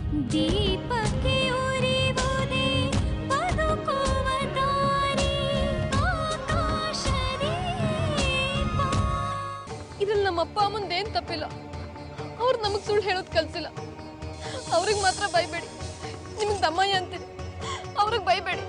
ದೀಪಕ್ಕೆ ಉರಿವುದೇ ಬದುಕುವ ದಾರಿ ಆಕಾಶದೀಪ ಇದ್ರಲ್ಲಿ ನಮ್ಮ ಅಪ್ಪ ಅಮ್ಮಂದೇನ್ ತಪ್ಪಿಲ್ಲ ಅವ್ರು ನಮಗ್ ಸುಳ್ಳು ಹೇಳೋದ್ ಕಲ್ಸಿಲ್ಲ ಅವ್ರಿಗೆ ಮಾತ್ರ ಬೈಬೇಡಿ ನಿಮ್ಗೆ ದಮ್ಮಯ್ಯ ಅಂತೀನಿ ಅವ್ರಿಗೆ ಬೈಬೇಡಿ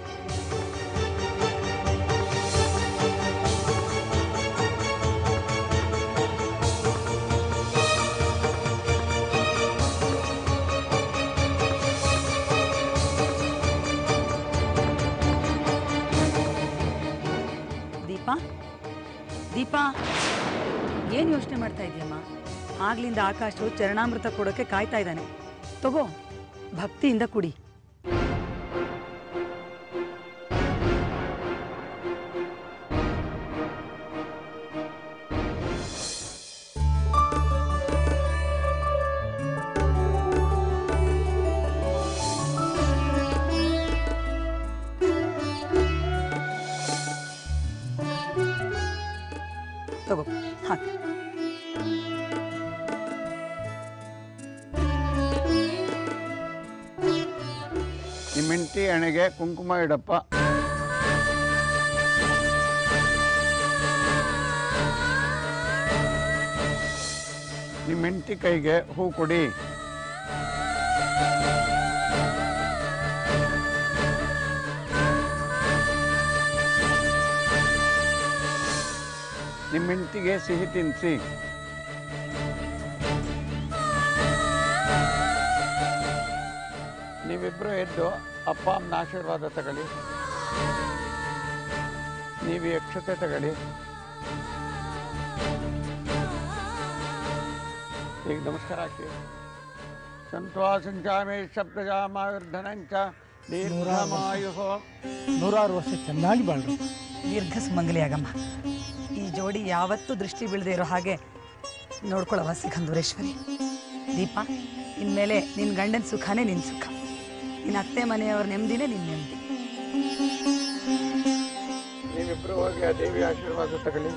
ದೀಪಾ ದೀಪಾ ಏನು ಯೋಚನೆ ಮಾಡ್ತಾ ಇದೆಯಮ್ಮ ಆಗ್ಲಿಂದ ಆಕಾಶು ಚರಣಾಮೃತ ಕೊಡೋಕೆ ಕಾಯ್ತಾ ಇದ್ದಾನೆ ತಗೋ ಭಕ್ತಿಯಿಂದ ಕುಡಿ ತಗೋ ಹಾಕಿ ನಿಮ್ಮ ಹೆಂಡತಿ ಹಣೆಗೆ ಕುಂಕುಮ ಇಡಪ್ಪ ನಿಮ್ಮ ಹೆಂಡತಿ ಕೈಗೆ ಹೂ ಕೊಡಿ ನಿಮ್ಮ ಹೆಂಡತಿಗೆ ಸಿಹಿ ತಿನ್ನಿಸಿ ನೀವಿಬ್ಬರು ಎದ್ದು ಅಪ್ಪ ಅಮ್ಮನ ಆಶೀರ್ವಾದ ತಗೊಳ್ಳಿ ನೀವು ಈ ಅಕ್ಷತೆ ತಗೊಳ್ಳಿ ಈಗ ನಮಸ್ಕಾರ ಹಾಕಿ ಸಂತ್ವಾಸಂಚಾಮೇ ಶಬ್ದಜಾಮಾವಿರ್ಧನಂಚ ದೀರ್ಘಮಾಯು ನೂರಾರು ವರ್ಷ ಚೆನ್ನಾಗಿ ಬಾಳ್ರು ದೀರ್ಘ ಸುಮಂಗಲಿ ಆಗಮ್ಮ ಈ ಜೋಡಿ ಯಾವತ್ತೂ ದೃಷ್ಟಿ ಬೀಳದೆ ಇರೋ ಹಾಗೆ ನೋಡ್ಕೊಳ್ಳವ ಸಿಗಂಧೂರೇಶ್ವರಿ ದೀಪ ಇನ್ಮೇಲೆ ನಿನ್ನ ಗಂಡನ ಸುಖನೇ ನಿನ್ನ ಸುಖ ನಿನ್ನ ಅತ್ತೆ ಮನೆಯವ್ರ ನೆಮ್ಮದಿನೇ ನಿನ್ನ ನೆಮ್ಮದಿ ನೀವಿಬ್ಬರು ಹೋಗಿ ಆ ದೇವಿ ಆಶೀರ್ವಾದ ತಗೊಳ್ಳಿ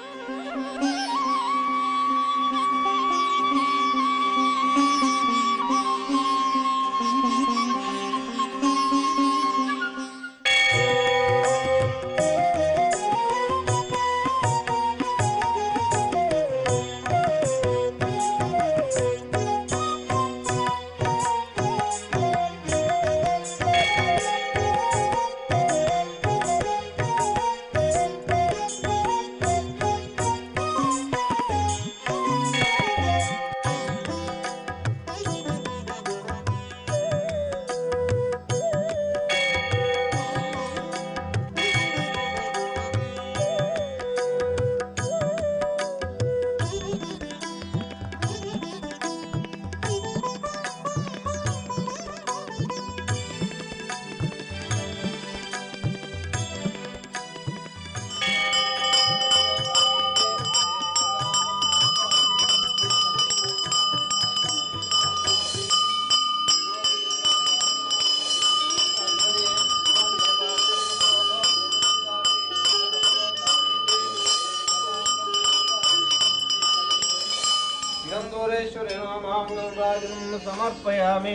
गन्धोरेश्वरेण मामङ्गलराजं समर्पयामि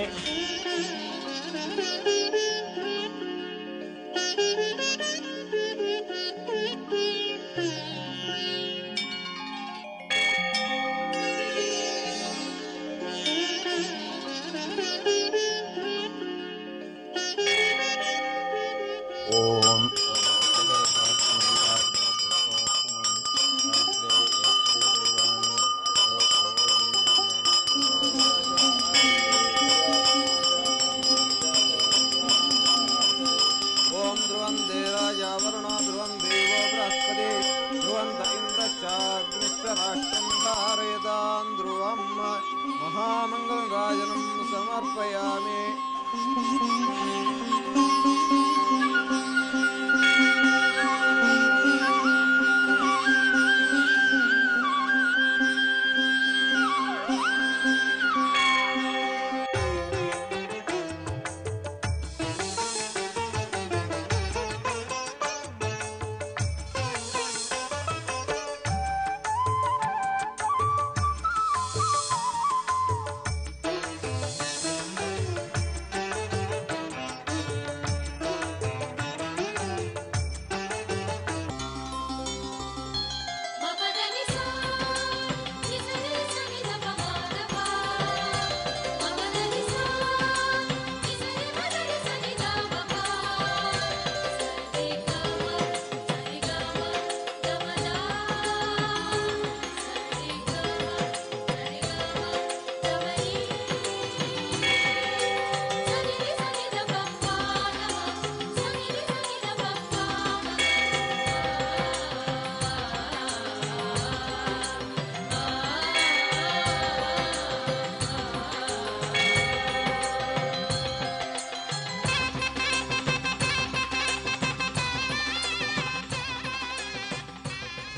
ಓಂ ॐ ध्रुवं देराजावरणो ध्रुवं देवो बृहस्पति ध्रुवन्त इन्द्रश्चाग्निश्च राष्ट्रं धारयतां ध्रुवं महामङ्गलराजनं समर्पयामि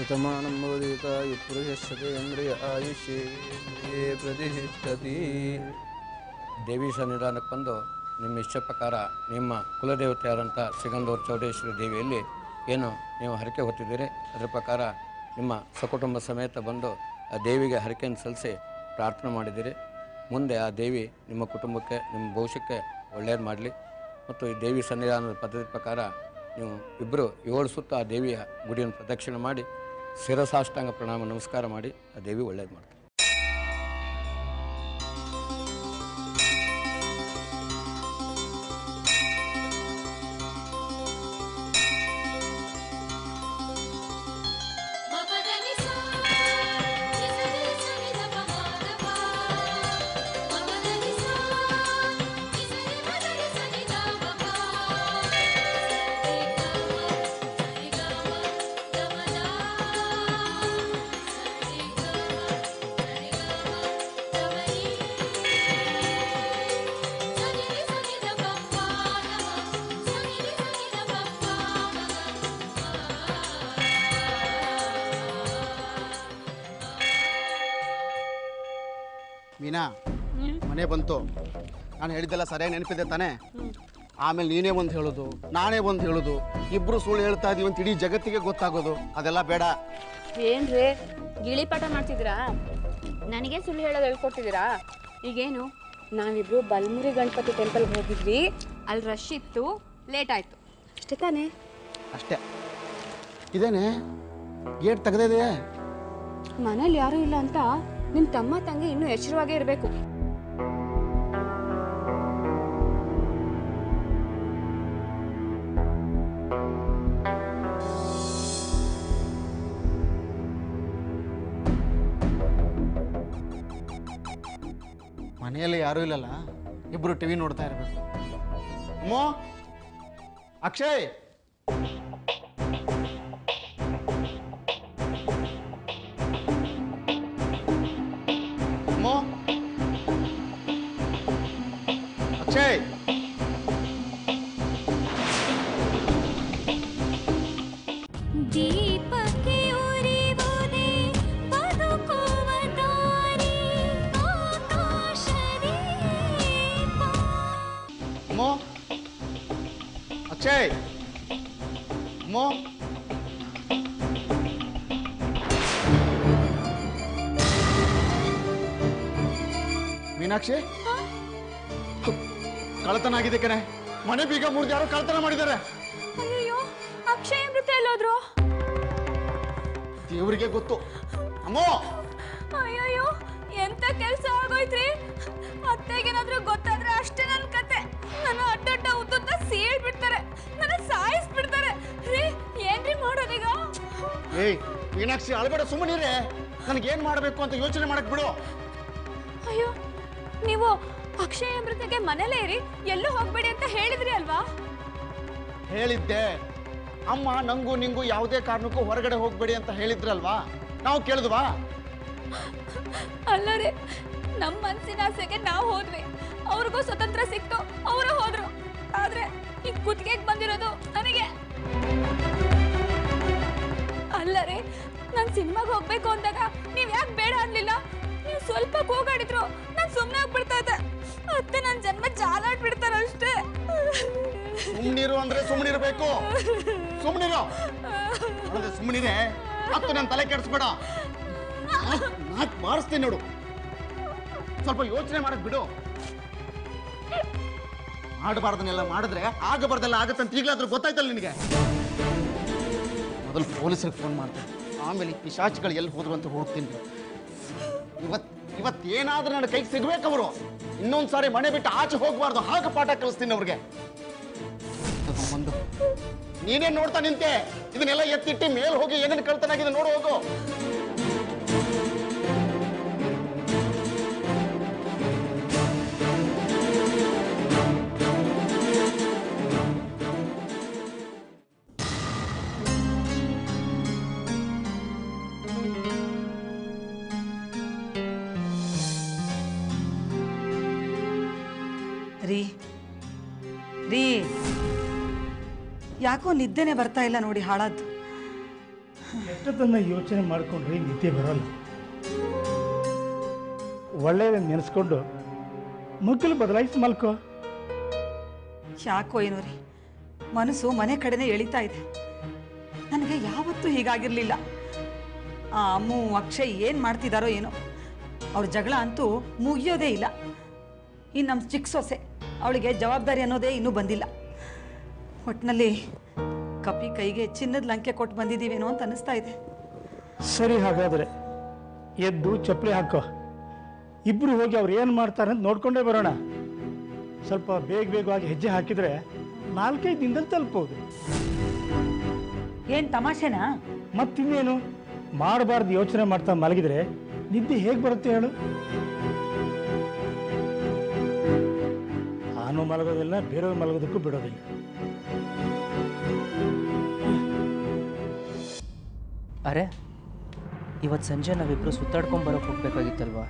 ಶತಮಾನಂಬೋದಿತ ಪುರುಷೇಂದ್ರಿಯ ಆಯುಷ್ಯೇ ಪ್ರತಿಷ್ಠತಿ ದೇವಿ ಸನ್ನಿಧಾನಕ್ಕೆ ಬಂದು ನಿಮ್ಮ ಇಷ್ಟ ಪ್ರಕಾರ ನಿಮ್ಮ ಕುಲದೇವತೆಯಾದಂಥ ಸಿಗಂದೂರು ಚೌಡೇಶ್ವರಿ ದೇವಿಯಲ್ಲಿ ಏನು ನೀವು ಹರಕೆ ಹೊತ್ತಿದ್ದೀರಿ ಅದರ ಪ್ರಕಾರ ನಿಮ್ಮ ಸಕುಟುಂಬ ಸಮೇತ ಬಂದು ಆ ದೇವಿಗೆ ಹರಕೆಯನ್ನು ಸಲ್ಲಿಸಿ ಪ್ರಾರ್ಥನೆ ಮಾಡಿದ್ದೀರಿ ಮುಂದೆ ಆ ದೇವಿ ನಿಮ್ಮ ಕುಟುಂಬಕ್ಕೆ ನಿಮ್ಮ ಭವಿಷ್ಯಕ್ಕೆ ಒಳ್ಳೆಯದು ಮಾಡಲಿ ಮತ್ತು ಈ ದೇವಿ ಸನ್ನಿಧಾನದ ಪದ್ಧತಿ ಪ್ರಕಾರ ನೀವು ಇಬ್ಬರು ಏಳು ಸುತ್ತ ಆ ದೇವಿಯ ಗುಡಿಯನ್ನು ಪ್ರದಕ್ಷಿಣೆ ಮಾಡಿ ಶಿರಸಾಷ್ಟಾಂಗ ಪ್ರಣಾಮ ನಮಸ್ಕಾರ ಮಾಡಿ ಆ ದೇವಿ ಒಳ್ಳೇದು ಮಾಡ್ತಾರೆ ಮಮದನಿ ಸಾ ನಿಸನಿ ಸನಿ ದ ಪಮದ ಪಾ ಮಮದನಿ ಸಾ ನಿಸನಿ ಮದನಿ ಸನಿ ದ ಪಮ ಸರಿ ಗ ಮ ದ ಮ ದ ಸರಿ ಗ ಮ ಸರಿ ಗ ಮ ದ ಮ ನಿ ಸನಿ ನಿ ಸನಿ ದ ಪಮ ದ ಮ ಸನಿ ನಿ ಸನಿ ದ ಪಮ ಮೀನಾ ಮನೆ ಬಂತು ನಾನು ಹೇಳಿದ್ದೆಲ್ಲ ಸರಿಯಾಗಿ ನೆನಪಿದೆ ತಾನೇ ಆಮೇಲೆ ನೀನೇ ಒಂದು ಹೇಳೋದು ನಾನೇ ಒಂದು ಹೇಳೋದು ಇಬ್ರು ಸುಳ್ಳು ಹೇಳ್ತಾ ಇದೀವಿ ಅಂತ ಇಡೀ ಜಗತ್ತಿಗೆ ಗೊತ್ತಾಗೋದು ಅದೆಲ್ಲ ಬೇಡ ಏನ್ರಿ ಗಿಳಿಪಾಠ ಮಾಡ್ತಿದ್ದೀರಾ ನನಗೆ ಸುಳ್ಳು ಹೇಳೋದು ಹೇಳ್ಕೊಡ್ತಿದ್ದೀರಾ ಈಗೇನು ನಾವಿಬ್ರು ಬಲ್ಮುರಿ ಗಣಪತಿ ಟೆಂಪಲ್ಗೆ ಹೋಗಿದ್ವಿ ಅಲ್ಲಿ ರಶ್ ಇತ್ತು ಲೇಟ್ ಆಯ್ತು ಅಷ್ಟೇ ತಾನೇ ಅಷ್ಟೇ ಇದೇನೆ ಗೇಟ್ ತೆಗೆದಿದೆ ಮನೇಲಿ ಯಾರೂ ಇಲ್ಲ ಅಂತ ನಿಮ್ ತಮ್ಮ ತಂಗಿ ಇನ್ನೂ ಎಚ್ಚರವಾಗೇ ಇರಬೇಕು ಮನೆಯಲ್ಲಿ ಯಾರೂ ಇಲ್ಲಲ್ಲ ಇಬ್ರು ಟಿವಿ ನೋಡ್ತಾ ಇರಬೇಕು ಅಮ್ಮೋ ಅಕ್ಷಯ್ ಅಮ್ಮೋ ಅಕ್ಷಯ್ ದೀಪಕ್ಕೆ ಉರಿವುದೇ ಬದುಕುವ ದಾರಿ ಆಕಾಶದೀಪ ಅಮ್ಮೋ ಅಕ್ಷಯ್ ಅಮ್ಮೋ ಮೀನಾಕ್ಷಿ ಕಳತನ ಆಗಿದೆ ಕಣೆ ಮನೆ ಬೀಗ ಮುರಿದು ಯಾರೋ ಕಳತನ ಮಾಡಿದ್ದಾರೆ ಅಯ್ಯೋ ಅಕ್ಷಯ ಮೃತ ಎಲ್ಲೋದ್ರು ದೇವರಿಗೆ ಗೊತ್ತು ಅಮ್ಮೋ ಅಯ್ಯಯ್ಯೋ ಎಂತ ಕೆಲಸ ಆಗೋಯ್ತ್ರಿ ಅತ್ತೆಗೇನಾದ್ರೂ ಗೊತ್ತಾದ್ರೆ ಅಷ್ಟೇ ನನ್ನ ಕತೆ ನನ್ನ ಅಡ್ಡಡ್ಡ ಉದ್ದುದ್ದ ಸೀಳ್ ಬಿಡ್ತಾರೆ ನನ್ನ ಸಾಯಿಸ್ಬಿಡ್ತಾರೆ ರೀ ಏನ್ರಿ ಮಾಡೋದೀಗ ಏಯ್ ಮೀನಾಕ್ಷಿ ಅಳಬೇಡ ಸುಮ್ಮನಿರೇ ನನಗೇನ್ ಮಾಡಬೇಕು ಅಂತ ಯೋಚನೆ ಮಾಡಕ್ ಬಿಡು ಅಯ್ಯೋ ನೀವು ಅಕ್ಷಯ ಅಮೃತಗೆ ಮನೇಲೇ ಇರಿ ಎಲ್ಲೂ ಹೋಗ್ಬೇಡಿ ಅಂತ ಹೇಳಿದ್ರಿ ಅಲ್ವಾ ಹೇಳಿದ್ದೆ ಅಮ್ಮ ನಂಗೂ ನಿಂಗೂ ಯಾವುದೇ ಕಾರಣಕ್ಕೂ ಹೊರಗಡೆ ಹೋಗ್ಬೇಡಿ ಅಂತ ಹೇಳಿದ್ರಲ್ವಾ ನಾವು ಕೇಳಿದ್ವಾ ಅಲ್ಲ ರೀ ನಮ್ಮ ಮನ್ಸಿನ ಆಸೆಗೆ ನಾವು ಹೋದ್ವಿ ಅವ್ರಿಗೂ ಸ್ವತಂತ್ರ ಸಿಕ್ತು ಅವರು ಹೋದ್ರು ಆದ್ರೆ ಈ ಕುತ್ತಿಗೆಗೆ ಬಂದಿರೋದು ನನಗೆ ಅಲ್ಲ ರೀ ನಾನು ಸಿನಿಮಾಗೆ ಹೋಗ್ಬೇಕು ಅಂದಾಗ ನೀವ್ ಯಾಕೆ ಬೇಡ ಅನ್ಲಿಲ್ಲ ನೀವು ಸ್ವಲ್ಪ ಕೂಗಾಡಿದ್ರು ನಾನು ಸುಮ್ಮನೆ ಆಗ್ಬಿಡ್ತಾ ಇದ್ದೆ ಅತ್ತೆ ನನ್ನ ಜನ್ಮ ಜಾಲಾಡ್ಬಿಡ್ತಾರ ಅಷ್ಟೇ ಸುಮ್ನಿರು ಅಂದ್ರೆ ಸುಮ್ನಿರ್ಬೇಕು ಸುಮ್ನಿರು ನೋಡಿದ್ರೆ ಸುಮ್ನಿರೆ ಹತ್ತು ನನ್ನ ತಲೆ ಕೆಡಿಸ್ಬೇಡ ನಾಕ್ ಮಾರಿಸ್ತೀನಿ ನೋಡು ಸ್ವಲ್ಪ ಯೋಚನೆ ಮಾಡಕ್ ಬಿಡು ಮಾಡಬಾರ್ದನ್ನೆಲ್ಲ ಮಾಡಿದ್ರೆ ಆಗಬಾರ್ದೆಲ್ಲ ಆಗತ್ತಂತ ಈಗಲಾದ್ರೂ ಗೊತ್ತಾಯ್ತಲ್ಲ ನಿನಗೆ ಮೊದಲು ಪೊಲೀಸರಿಗೆ ಫೋನ್ ಮಾಡ್ತೀನಿ ಆಮೇಲೆ ಈ ಪಿಶಾಚಿಗಳು ಎಲ್ಲಿ ಹೋದ್ರು ಅಂತ ಹುಡುಕ್ತೀನಿ ಇವತ್ ಇವತ್ ಏನಾದ್ರೂ ನನ್ನ ಕೈಗೆ ಸಿಗ್ಬೇಕು ಅವರು ಇನ್ನೊಂದ್ ಸಾರಿ ಮನೆ ಬಿಟ್ಟು ಆಚೆ ಹೋಗ್ಬಾರ್ದು ಹಾಗೆ ಪಾಠ ಕಲಿಸ್ತೀನಿ ಅವ್ರಿಗೆ ಒಂದು ನೀನೇ ನೋಡ್ತಾ ನಿಂತೆ ಇದನ್ನೆಲ್ಲ ಎತ್ತಿಟ್ಟಿ ಮೇಲ್ ಹೋಗಿ ಏನೇನು ಕಳ್ತನಾಗಿದೆ ನೋಡು ಹೋಗು ರೀ ರೀ ಯಾಕೋ ನಿದ್ದೆನೆ ಬರ್ತಾ ಇಲ್ಲ ನೋಡಿ ಹಾಳಾದ್ದು ಎಷ್ಟೊತ್ತನ್ನ ಯೋಚನೆ ಮಾಡಿಕೊಂಡ್ರೆ ನಿದ್ದೆ ಬರೋಲ್ಲ ಒಳ್ಳೆಯದನ್ನು ನೆನೆಸ್ಕೊಂಡು ಮಕ್ಕಳು ಬದಲಾಯಿಸಿ ಮಲ್ಕೋ ಯಾಕೋ ಏನೋ ರೀ ಮನಸ್ಸು ಮನೆ ಕಡೆನೇ ಎಳಿತಾ ಇದೆ ನನಗೆ ಯಾವತ್ತೂ ಹೀಗಾಗಿರಲಿಲ್ಲ ಆ ಅಮ್ಮು ಅಕ್ಷಯ್ ಏನು ಮಾಡ್ತಿದ್ದಾರೋ ಏನೋ ಅವ್ರ ಜಗಳ ಅಂತೂ ಮುಗಿಯೋದೇ ಇಲ್ಲ ಇನ್ನು ನಮ್ಮ ಚಿಕ್ಕ ಸೊಸೆ ಅವಳಿಗೆ ಜವಾಬ್ದಾರಿ ಅನ್ನೋದೇ ಇನ್ನೂ ಬಂದಿಲ್ಲ ಒಟ್ಟಿನಲ್ಲಿ ಕಪಿ ಕೈಗೆ ಚಿನ್ನದ ಲಂಕೆ ಕೊಟ್ಟು ಬಂದಿದ್ದೀವೇನೋ ಅಂತ ಅನ್ನಿಸ್ತಾ ಇದೆ ಸರಿ ಹಾಗಾದರೆ ಎದ್ದು ಚಪ್ಪಲಿ ಹಾಕೋ ಇಬ್ಬರು ಹೋಗಿ ಅವ್ರು ಏನು ಮಾಡ್ತಾರೆ ಅಂತ ನೋಡ್ಕೊಂಡೇ ಬರೋಣ ಸ್ವಲ್ಪ ಬೇಗ ಬೇಗವಾಗಿ ಹೆಜ್ಜೆ ಹಾಕಿದರೆ ನಾಲ್ಕೈದು ದಿನದಲ್ಲಿ ತಲುಪಬಹುದು ಏನು ತಮಾಷೆನಾ ಮತ್ತಿನ್ನೇನು ಮಾಡಬಾರ್ದು ಯೋಚನೆ ಮಾಡ್ತಾ ಮಲಗಿದ್ರೆ ನಿದ್ದೆ ಹೇಗೆ ಬರುತ್ತೆ ಹೇಳು ನಾನು ಮಲಗೋದಿಲ್ಲ ಬೇರೆಯವ್ರು ಮಲಗೋದಕ್ಕೂ ಬಿಡೋದಿಲ್ಲ ಅರೆ ಇವತ್ತು ಸಂಜೆ ನಾವಿಬ್ಬರು ಸುತ್ತಾಡ್ಕೊಂಡು ಬರೋಕೆ ಹೋಗ್ಬೇಕಾಗಿತ್ತಲ್ವಾ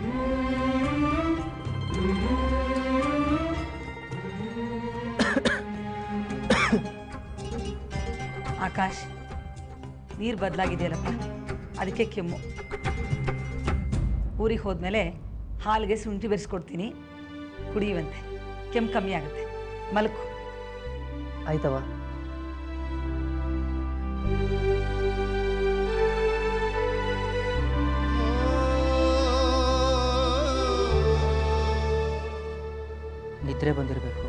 ಆಕಾಶ್ ನೀರು ಬದಲಾಗಿದೆಯಲ್ಲಪ್ಪ ಅದಕ್ಕೆ ಕೆಮ್ಮು ಊರಿಗೆ ಹೋದ್ಮೇಲೆ ಹಾಲಿಗೆ ಶುಂಠಿ ಬೆರೆಸ್ಕೊಡ್ತೀನಿ ಕುಡಿಯುವಂತೆ ಕೆಮ್ಮು ಕಮ್ಮಿ ಆಗುತ್ತೆ ಮಲಕು ಆಯ್ತವ ನಿದ್ರೆ ಬಂದಿರಬೇಕು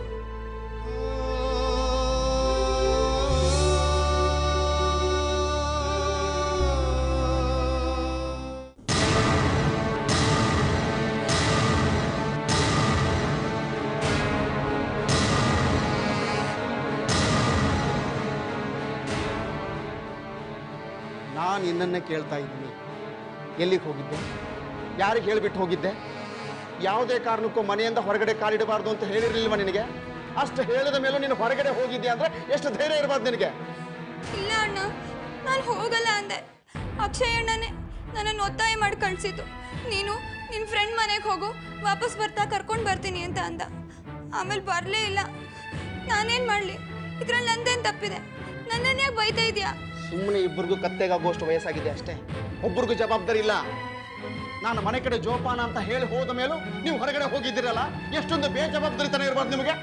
ನಾನು ನಿನ್ನನ್ನೇ ಕೇಳ್ತಾ ಇದ್ದೀನಿ ಎಲ್ಲಿಗೆ ಹೋಗಿದ್ದೆ ಯಾರಿಗೆ ಹೇಳಿಬಿಟ್ಟು ಹೋಗಿದ್ದೆ ಯಾವುದೇ ಕಾರಣಕ್ಕೂ ಮನೆಯಿಂದ ಹೊರಗಡೆ ಕಾಲಿಡಬಾರ್ದು ಅಂತ ಹೇಳಿರ್ಲಿಲ್ವ ನಿನಗೆ ಅಷ್ಟು ಹೇಳಿದ ಮೇಲೂ ನೀನು ಹೊರಗಡೆ ಹೋಗಿದ್ದೆ ಅಂದ್ರೆ ಎಷ್ಟು ಧೈರ್ಯ ಇರಬಾರ್ದು ನಿನಗೆ ಇಲ್ಲ ಅಣ್ಣ ನಾನು ಹೋಗಲ್ಲ ಅಂದೆ ಅಕ್ಷಯ್ ಅಣ್ಣನೇ ನನ್ನನ್ನು ಒತ್ತಾಯ ಮಾಡಿ ಕಳಿಸಿದ್ದು ನೀನು ನಿನ್ನ ಫ್ರೆಂಡ್ ಮನೆಗೆ ಹೋಗು ವಾಪಸ್ ಬರ್ತಾ ಕರ್ಕೊಂಡು ಬರ್ತೀನಿ ಅಂತ ಅಂದ ಆಮೇಲೆ ಬರಲೇ ಇಲ್ಲ ನಾನೇನು ಮಾಡಲಿ ಇದ್ರಲ್ಲಿ ನಂದೇನು ತಪ್ಪಿದೆ ನನ್ನನ್ನು ಯಾಕೆ ಬೈತಾ ಇದೆಯಾ ಸುಮ್ಮನೆ ಇಬ್ಬರಿಗೂ ಕತ್ತೆಗಾಗುವಷ್ಟು ವಯಸ್ಸಾಗಿದೆ ಅಷ್ಟೇ ಒಬ್ಬರಿಗೂ ಜವಾಬ್ದಾರಿ ಇಲ್ಲ ನಾನು ಮನೆ ಕಡೆ ಜೋಪಾನ ಅಂತ ಹೇಳಿ ಹೋದ ಮೇಲೂ ನೀವು ಹೊರಗಡೆ ಹೋಗಿದ್ದೀರಲ್ಲ ಎಷ್ಟೊಂದು ಬೇಜವಾಬ್ದಾರಿತನ ಇರಬಾರ್ದು ನಿಮಗೆ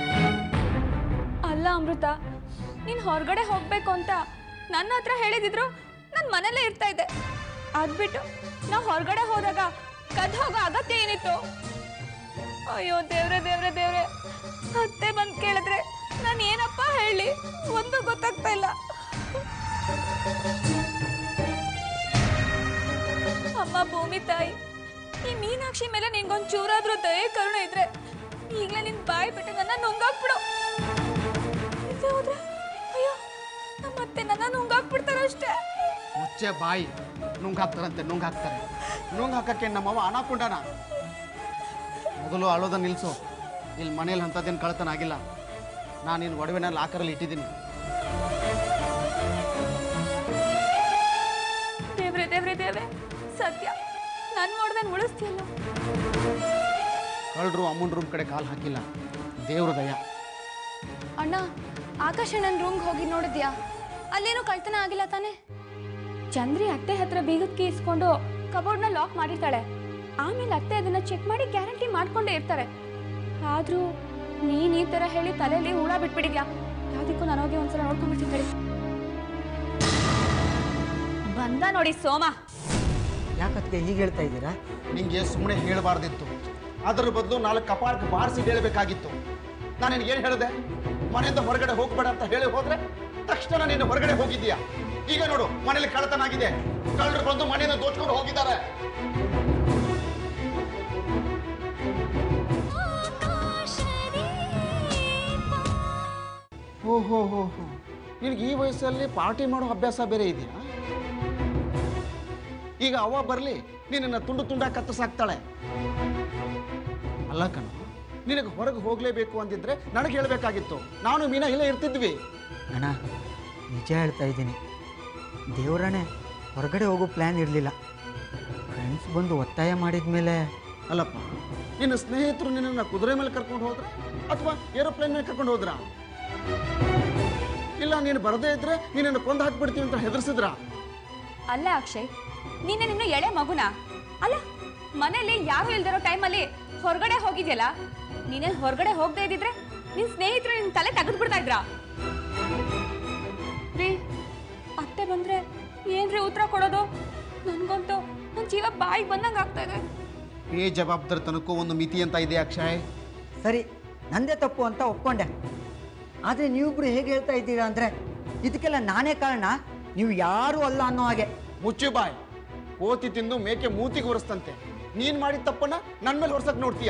ಅಲ್ಲ ಅಮೃತ ನೀನು ಹೊರಗಡೆ ಹೋಗಬೇಕು ಅಂತ ನನ್ನ ಹತ್ರ ಹೇಳಿದಿದ್ರು ನಾನು ಮನೇಲೇ ಇರ್ತಾ ಇದ್ದೆ ಅದ್ಬಿಟ್ಟು ನಾವು ಹೊರಗಡೆ ಹೋದಾಗ ಕದ್ದು ಹೋಗೋ ಅಗತ್ಯ ಏನಿತ್ತು ಅಯ್ಯೋ ದೇವ್ರೆ ದೇವ್ರೆ ದೇವ್ರೆ ಅತ್ತೆ ಬಂದು ಕೇಳಿದ್ರೆ ನಾನು ಏನಪ್ಪ ಹೇಳಿ ಒಂದು ಗೊತ್ತಾಗ್ತಾ ಇಲ್ಲ ಅಮ್ಮ ಭೂಮಿ ತಾಯಿ ಈ ಮೀನಾಕ್ಷಿ ಮೇಲೆ ನಿಂಗೊಂದು ಚೂರಾದ್ರೂ ದಯೆ ಕರುಣೆ ಇದ್ರೆ ಈಗಲೇ ನಿನ್ ಬಾಯಿ ಬಿಟ್ಟು ನನ್ನ ನುಂಗಾಕ್ಬಿಡು ಇಲ್ದೇ ಹೋದ್ರೆ ಅಯ್ಯೋ ನಮ್ಮತ್ತೆ ನನ್ನ ನುಂಗಾಕ್ಬಿಡ್ತಾರೆ ಅಷ್ಟೇ ಮುಚ್ಚೆ ಬಾಯಿ ನುಂಗ್ ಹಾಕ್ತಾರಂತೆ ನುಂಗ್ ಹಾಕ್ತಾರೆ ನುಂಗ್ ಹಾಕಕ್ಕೆ ನಮ್ಮವ್ವ ಅನಾಕೊಂಡಾನ ಮೊದಲು ಅಳೋದನ್ನ ನಿಲ್ಸು ಇಲ್ಲಿ ಮನೇಲಿ ಅಂಥದ್ದೇನು ಕಳ್ತನ ಆಗಿಲ್ಲ ನಾನು ನಿನ್ನ ಒಡವೆನ ಲಾಕರಲ್ಲಿ ಇಟ್ಟಿದ್ದೀನಿ ದೇವ್ರೆ ದೇವ್ರೆ ದೇವ್ರೆ ಸತ್ಯ ನನ್ನ ನೋಡ್ದನ್ ಉಳಿಸ್ತಿಲ್ಲ ಕಳ್ಳರು ಅಮ್ಮನ ರೂಮ್ ಕಡೆ ಕಾಲು ಹಾಕಿಲ್ಲ ದೇವ್ರ ದಯ ಅಣ್ಣ ಆಕಾಶ ನನ್ನ ರೂಮ್ಗೆ ಹೋಗಿ ನೋಡಿದ್ಯಾ ಅಲ್ಲೇನೂ ಕಳ್ತನ ಆಗಿಲ್ಲ ತಾನೇ ಚಂದ್ರಿ ಅತ್ತೆ ಹತ್ರ ಬೀಗದ ಕೀ ಇಸ್ಕೊಂಡು ಕಬೋರ್ಡ್ನ ಲಾಕ್ ಮಾಡಿರ್ತಾಳೆ ಆಮೇಲೆ ಅತ್ತೆ ಅದನ್ನ ಚೆಕ್ ಮಾಡಿ ಗ್ಯಾರಂಟಿ ಮಾಡ್ಕೊಂಡೇ ಇರ್ತಾರೆ ಆದ್ರೂ ನೀನ್ ಈ ತರ ಹೇಳಿ ತಲೆಯಲ್ಲಿ ಹುಳ ಬಿಟ್ಬಿಟ್ಟಿದ್ಯಾ ಯಾವ್ದಕ್ಕೂ ನಾನು ಹೋಗಿ ಒಂದ್ಸಲ ನೋಡ್ಕೊಂಡ್ಬಿಡ್ತೀನಿ ಬಂದ ನೋಡಿ ಸೋಮ ಯಾಕತ್ಗೆ ಹೀಗೆ ಹೇಳ್ತಾ ಇದ್ದೀರಾ ನಿಂಗೆ ಸುಮ್ಮನೆ ಹೇಳಬಾರ್ದಿತ್ತು ಅದರ ಬದಲು ನಾಲ್ಕು ಕಪಾಳಕ್ಕೆ ಬಾರಿಸಿ ಹೇಳಬೇಕಾಗಿತ್ತು ನಾನು ನಿನಗೆ ಏನು ಹೇಳಿದೆ ಮನೆಯಿಂದ ಹೊರಗಡೆ ಹೋಗ್ಬೇಡ ಅಂತ ಹೇಳಿ ಹೋದ್ರೆ ತಕ್ಷಣ ನೀನು ಹೊರಗಡೆ ಹೋಗಿದ್ದೀಯಾ ಈಗ ನೋಡು ಮನೇಲಿ ಕಳ್ಳತನ ಆಗಿದೆ ಕಳ್ಳರು ಬಂದು ಮನೆಯಿಂದ ದೋಚ್ಕೊಂಡು ಹೋಗಿದ್ದಾರೆ ಓಹೋ ಹೋ ಹೋ ನಿನಗೆ ಈ ವಯಸ್ಸಲ್ಲಿ ಪಾರ್ಟಿ ಮಾಡೋ ಅಭ್ಯಾಸ ಬೇರೆ ಇದೆಯಾ ಈಗ ಅವ್ವ ಬರಲಿ ನಿನ್ನನ್ನು ತುಂಡು ತುಂಡಾಗಿ ಕತ್ತರಿಸಾಕ್ತಾಳೆ ಅಲ್ಲ ಕಣ ನಿನಗೆ ಹೊರಗೆ ಹೋಗಲೇಬೇಕು ಅಂದಿದ್ರೆ ನನಗೆ ಹೇಳಬೇಕಾಗಿತ್ತು ನಾನು ಮೀನಾ ಇಲ್ಲೇ ಇರ್ತಿದ್ವಿ ಅಣ್ಣ ನಿಜ ಹೇಳ್ತಾ ಇದ್ದೀನಿ ದೇವರಣ್ಣೆ ಹೊರಗಡೆ ಹೋಗೋ ಪ್ಲ್ಯಾನ್ ಇರಲಿಲ್ಲ ಫ್ರೆಂಡ್ಸ್ ಬಂದು ಒತ್ತಾಯ ಮಾಡಿದ ಮೇಲೆ ಅಲ್ಲಪ್ಪ ನಿನ್ನ ಸ್ನೇಹಿತರು ನಿನ್ನನ್ನು ಕುದುರೆ ಮೇಲೆ ಕರ್ಕೊಂಡು ಹೋದ್ರ ಅಥವಾ ಏರೋಪ್ಲೇನ್ ಮೇಲೆ ಕರ್ಕೊಂಡು ಹೋದ್ರ ಇಲ್ಲ ನೀನು ಬರದೇ ಇದ್ರೆ ನಿನ್ನನ್ನು ಕೊಂದು ಹಾಕ್ಬಿಡ್ತೀವಿ ಅಂತ ಹೆದರ್ಸಿದ್ರ ಅಲ್ಲ ಅಕ್ಷಯ್ ನೀನೆ ನಿನ್ನ ಎಳೆ ಮಗುನ ಅಲ್ಲ ಮನೇಲಿ ಯಾರು ಇಲ್ದಿರೋ ಟೈಮಲ್ಲಿ ಹೊರಗಡೆ ಹೋಗಿದ್ಯಲ್ಲ ನೀನೇನ್ ಹೊರಗಡೆ ಹೋಗದೆ ಇದ್ದಿದ್ರೆ ನಿನ್ ಸ್ನೇಹಿತರು ನಿನ್ ತಲೆ ತೆಗೆದು ಬಿಡ್ತಾ ಇದ್ರಾ ರೀ ಅತ್ತೆ ಬಂದ್ರೆ ಏನ್ರಿ ಉತ್ತರ ಕೊಡೋದು ನನ್ಗಂತೂ ನನ್ ಜೀವ ಬಾಯಿಗೆ ಬಂದಂಗ ಆಗ್ತಾ ಇದೆ ಏ ಜವಾಬ್ದಾರಿ ತನಕೂ ಒಂದು ಮಿತಿ ಅಂತ ಇದೆ ಅಕ್ಷಯ್ ಸರಿ ನಂದೇ ತಪ್ಪು ಅಂತ ಒಪ್ಕೊಂಡೆ ಆದರೆ ನೀವಿಬ್ರು ಹೇಗೆ ಹೇಳ್ತಾ ಇದ್ದೀರಾ ಅಂದರೆ ಇದಕ್ಕೆಲ್ಲ ನಾನೇ ಕಾರಣ ನೀವು ಯಾರೂ ಅಲ್ಲ ಅನ್ನೋ ಹಾಗೆ ಮುಚ್ಚು ಬಾಯ್ ಕೋತಿ ತಿಂದು ಮೇಕೆ ಮೂತಿಗೆ ಹೊರಿಸ್ತಂತೆ ನೀನ್ ಮಾಡಿದ ತಪ್ಪನ್ನ ನನ್ ಮೇಲೆ ಹೊರ್ಸಕ್ ನೋಡ್ತೀಯ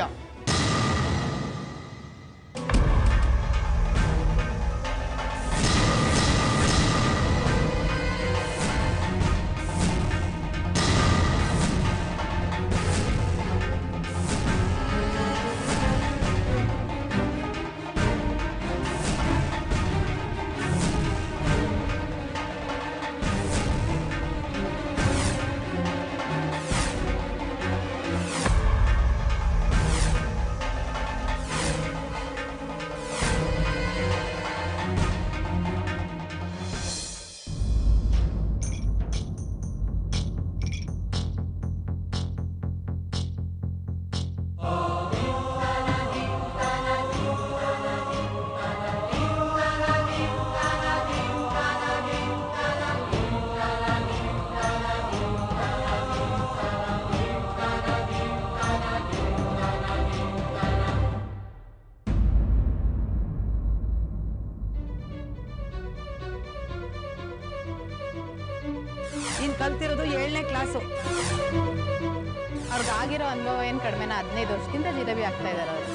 ನೀನು ಕಲ್ತಿರೋದು ಏಳನೇ ಕ್ಲಾಸು ಅವ್ರಿಗಾಗಿರೋ ಅನುಭವ ಏನು ಕಡಿಮೆನ ಹದಿನೈದು ವರ್ಷದಿಂದ ಜಿಲೇಬಿ ಆಗ್ತಾ ಇದ್ದಾರೆ ಅವರು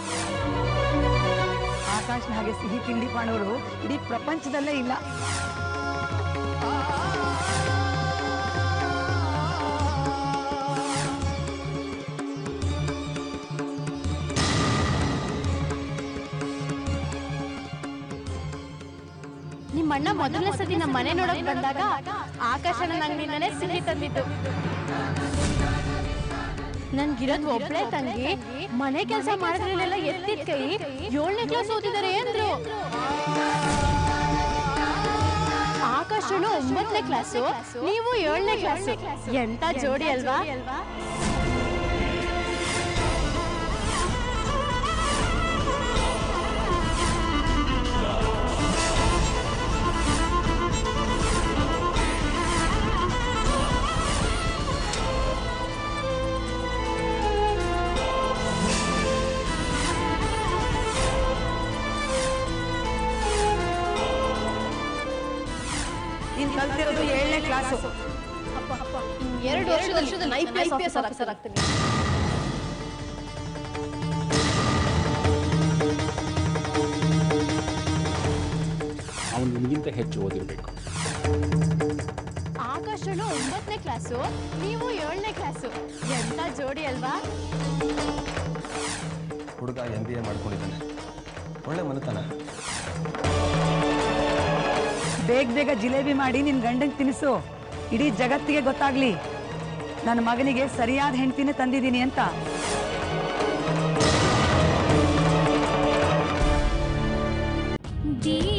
ಆಕಾಶ್ನ ಹಾಗೆ ಸಿಹಿ ತಿಂಡಿ ಮಾಡೋರು ಇಡೀ ಪ್ರಪಂಚದಲ್ಲೇ ಇಲ್ಲ ನಿಮ್ಮ ಅಣ್ಣ ಮೊದಲನೇ ಸತಿ ನಮ್ಮ ಮನೆ ನೋಡಕ್ ಬಂದಾಗ ಆಕಾಶನ ಅಂಗಡಿಯಿಂದನೇ ಸಿಹಿ ತಂದಿದ್ದು ನನ್ಗಿರೋದು ಒಬ್ಳೆ ತಂಗಿ ಮನೆ ಕೆಲಸ ಮಾಡಿದ್ರಲ್ಲೆಲ್ಲ ಎತ್ತಿದ ಕೈ ಏಳನೇ ಕ್ಲಾಸ್ ಓದಿದ್ದಾರೆ ಅಂದ್ರು ಆಕಾಶನು ಒಂಬತ್ತನೇ ಕ್ಲಾಸು ನೀವು ಏಳನೇ ಕ್ಲಾಸು ಎಂತ ಜೋಡಿ ಅಲ್ವಾ ನೀನು ಕಲ್ತಿರೋದು ಏಳನೇ ಕ್ಲಾಸು ಎರಡು ವರ್ಷದಲ್ಲಿ ಐ ಪಿ ಎಸ್ ಆಫೀಸರ್ ಆಗ್ತೀನಿ ಅವನು ನಿಮಗಿಂತ ಹೆಚ್ಚು ಓದಿರಬೇಕು ಆಕಾಶನು ಒಂಬತ್ತನೇ ಕ್ಲಾಸು ನೀವು ಏಳನೇ ಕ್ಲಾಸು ಎಂತ ಜೋಡಿ ಅಲ್ವಾ ಹುಡುಗ ಎಂ ಬಿ ಎ ಮಾಡ್ಕೊಂಡಿದ್ದಾನೆ ಒಳ್ಳೆ ಮನೆತನ ಬೇಗ ಬೇಗ ಜಿಲೇಬಿ ಮಾಡಿ ನಿನ್ನ ಗಂಡಂಗೆ ತಿನ್ನಿಸು ಇಡೀ ಜಗತ್ತಿಗೆ ಗೊತ್ತಾಗ್ಲಿ ನನ್ನ ಮಗನಿಗೆ ಸರಿಯಾದ ಹೆಂಡ್ತಿನೇ ತಂದಿದ್ದೀನಿ ಅಂತ दी